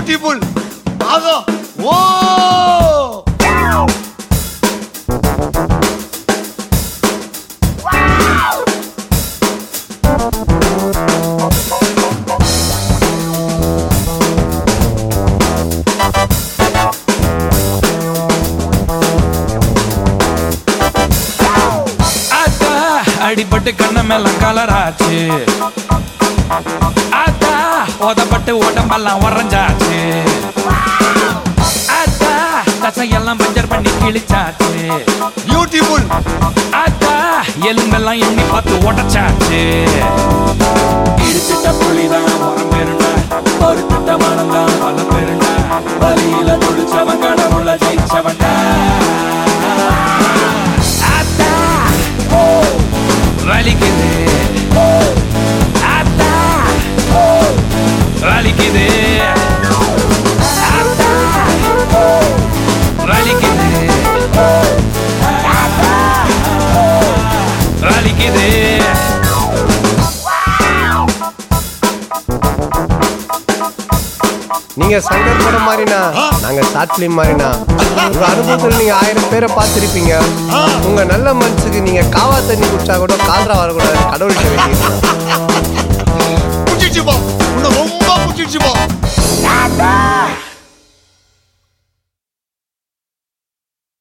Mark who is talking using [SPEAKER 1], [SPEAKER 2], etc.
[SPEAKER 1] beautiful ஆகா ஓ
[SPEAKER 2] ஆத்தா அடிபட்டு கண்ண மேல கலராச்சு ஆத்தா உதப்பட்டு உடம்பெல்லாம் உறைஞ்சாச்சு ஆத்தா தசையெல்லாம் பஞ்சர் பண்ணி கிழிச்சாச்சு
[SPEAKER 1] பியூட்டிஃபுல்
[SPEAKER 2] ஆத்தா எலும்பெல்லாம் எண்ணி பார்த்து உடச்சாச்சு இடிச்சிட்ட புள்ளிதான் உரம் பெருண்டா ஒரு திட்ட மனம்தான் பல பெருண்டா வலியில துடிச்சவன் கடவுள ஜெயிச்சவன்டா ஆத்தா ஓ வலிக்குது ஓ ஆத்தா ஓ வலிக்குது ஆத்தா ஓ வலிக்குது ஓ ஆத்தா வலிக்குது
[SPEAKER 3] நீங்க சங்கர் படம் மாதிரினா நாங்க ஷார்ட் பிலிம் மாதிரினா உங்க அனுபவத்துல நீங்க ஆயிரம் பேரை பார்த்திருப்பீங்க உங்க நல்ல மனசுக்கு நீங்க காவா தண்ணி குடிச்சா கூட கால்ரா வரக்கூடாது கடவுள்கிட்ட வேண்டிக்கிறேன்
[SPEAKER 1] பிடிச்சிச்சுப்பா உன்னை ரொம்ப பிடிச்சிச்சுப்பா
[SPEAKER 3] ஆ